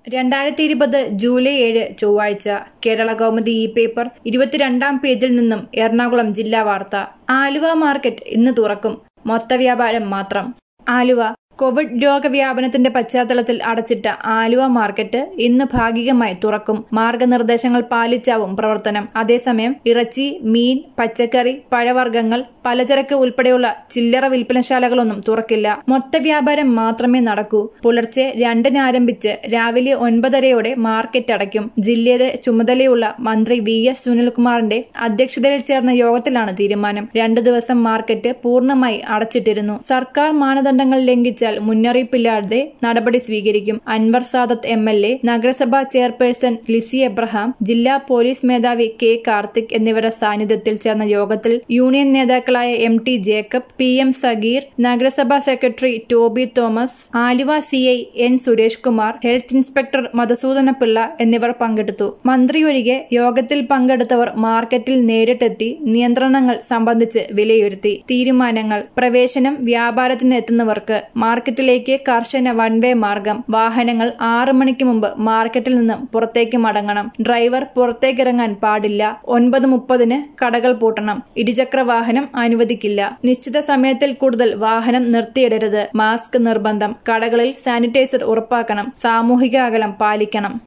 രണ്ടായിരത്തി ഇരുപത് ജൂലൈ ഏഴ് ചൊവ്വാഴ്ച കേരള കൗമുദി ഇ പേപ്പർ ഇരുപത്തിരണ്ടാം പേജിൽ നിന്നും എറണാകുളം ജില്ലാ വാർത്ത ആലുവ മാർക്കറ്റ് ഇന്ന് തുറക്കും മൊത്തവ്യാപാരം മാത്രം ആലുവ കോവിഡ് രോഗവ്യാപനത്തിന്റെ പശ്ചാത്തലത്തിൽ അടച്ചിട്ട ആലുവ മാർക്കറ്റ് ഇന്ന് ഭാഗികമായി തുറക്കും മാർഗനിർദ്ദേശങ്ങൾ പാലിച്ചാവും പ്രവർത്തനം അതേസമയം ഇറച്ചി മീൻ പച്ചക്കറി പഴവർഗ്ഗങ്ങൾ പലചരക്ക് ഉൾപ്പെടെയുള്ള ചില്ലറ വിൽപ്പനശാലകളൊന്നും തുറക്കില്ല മൊത്തവ്യാപാരം മാത്രമേ നടക്കൂ പുലർച്ചെ രണ്ടിന് ആരംഭിച്ച് രാവിലെ ഒൻപതരയോടെ മാർക്കറ്റ് അടയ്ക്കും ജില്ലയുടെ ചുമതലയുള്ള മന്ത്രി വി എസ് സുനിൽകുമാറിന്റെ അധ്യക്ഷതയിൽ ചേർന്ന യോഗത്തിലാണ് തീരുമാനം രണ്ടു ദിവസം മാർക്കറ്റ് പൂർണ്ണമായി അടച്ചിട്ടിരുന്നു സർക്കാർ മാനദണ്ഡങ്ങൾ ലംഘിച്ചാൽ മുന്നറിയിപ്പില്ലാതെ നടപടി സ്വീകരിക്കും Anwar Sadath M L A നഗരസഭാ ചെയർപേഴ്സൺ ലിസി എബ്രഹാം ജില്ലാ പോലീസ് മേധാവി കെ കാർത്തിക് എന്നിവരുടെ സാന്നിധ്യത്തിൽ ചേർന്ന യോഗത്തിൽ യൂണിയൻ നേതാക്കളായ M T Jacob P M Sageer നഗരസഭാ secretary Toby Thomas Aluva C I N Suresh Kumar health inspector Madhusoodhana Pillai എന്നിവർ പങ്കെടുത്തു മന്ത്രി ഒഴികെ യോഗത്തിൽ പങ്കെടുത്തവർ മാർക്കറ്റിൽ നേരിട്ടെത്തി നിയന്ത്രണങ്ങൾ സംബന്ധിച്ച് വിലയിരുത്തി തീരുമാനങ്ങൾ പ്രവേശനം വ്യാപാരത്തിന് എത്തുന്നവർക്ക് മാർക്കറ്റിലേക്ക് കർശന വൺ വേ മാർഗം വാഹനങ്ങൾ ആറു മണിക്ക് മുമ്പ് മാർക്കറ്റിൽ നിന്നും പുറത്തേക്ക് മടങ്ങണം ഡ്രൈവർ പുറത്തേക്കിറങ്ങാൻ പാടില്ല ഒൻപത് മുപ്പതിന് കടകൾ പൂട്ടണം ഇരുചക്ര വാഹനം അനുവദിക്കില്ല നിശ്ചിത സമയത്തിൽ കൂടുതൽ വാഹനം നിർത്തിയിടരുത് മാസ്ക് നിർബന്ധം കടകളിൽ സാനിറ്റൈസർ ഉറപ്പാക്കണം സാമൂഹിക അകലം പാലിക്കണം